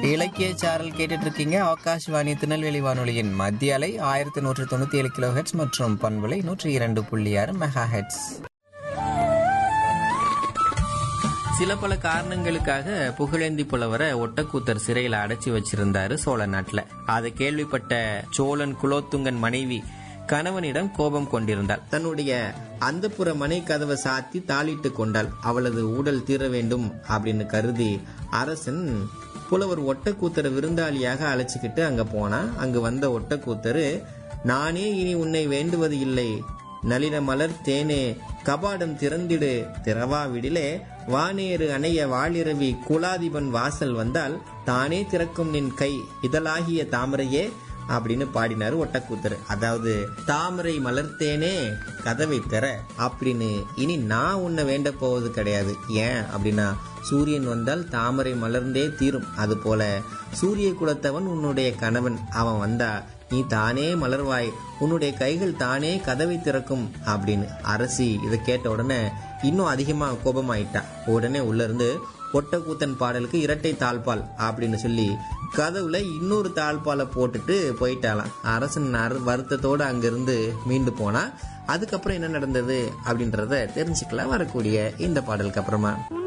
இலக்கிய சாரல் கேட்டுட்டு இருக்கீங்க ஆகாஷ்வாணி திருநெல்வேலி வானொலியின் மத்திய அலை ஆயிரத்தி நூற்று தொண்ணூத்தி ஏழு கிலோ ஹெட்ஸ் மற்றும் பண்பலை நூற்றி இரண்டு புள்ளி ஆறு மெகா ஹெட்ஸ் சில பல காரணங்களுக்காக புகழேந்தி புலவரை ஒட்டக்கூத்தர் சிறையில அடைச்சி வச்சிருந்தாரு சோழ நாட்டுல அதை கேள்விப்பட்ட சோழன் குலோத்துங்கன் மனைவி கணவனிடம் கோபம் கொண்டிருந்தாள் தன்னுடைய அந்தப்புற மனை கதவை சாத்தி தாளிட்டு கொண்டாள் அவளது ஊடல் தீர வேண்டும் அப்படின்னு கருதி அரசன் புலவர் ஒட்டக்கூத்தரை விருந்தாளியாக அழைச்சிக்கிட்டு அங்க போனா அங்கு வந்த ஒட்டக்கூத்தரு நானே இனி உன்னை வேண்டுவது இல்லை நளின மலர் தேனே கபாடம் திறந்திடு திறவாவிடிலே வானேறு அணைய வாளிரவி குலாதிபன் வாசல் வந்தால் தானே திறக்கும் நின் கை இதழாகிய தாமரையே அப்படின்னு பாடினாரு ஒட்டக்கூத்தர் அதாவது தாமரை மலர்த்தேனே கதவை திற அப்படின்னு இனி நான் உன்னை வேண்ட போவது கிடையாது ஏன் அப்படின்னா சூரியன் வந்தால் தாமரை மலர்ந்தே தீரும் அது போல சூரிய குலத்தவன் உன்னுடைய கணவன் அவன் வந்தா நீ தானே மலர்வாய் உன்னுடைய கைகள் தானே கதவை திறக்கும் அப்படின்னு அரசி இதை கேட்ட உடனே இன்னும் அதிகமா கோபமாயிட்டா உடனே உள்ள இருந்து ஒட்டக்கூத்தன் பாடலுக்கு இரட்டை தாழ்பால் அப்படின்னு சொல்லி கதவுல இன்னொரு தாழ்பாலை போட்டுட்டு போயிட்டாலாம் அரசன் அரு- வருத்தத்தோட அங்கிருந்து மீண்டு போனா அதுக்கப்புறம் என்ன நடந்தது அப்படின்றத தெரிஞ்சுக்கலாம் வரக்கூடிய இந்த பாடலுக்கு அப்புறமா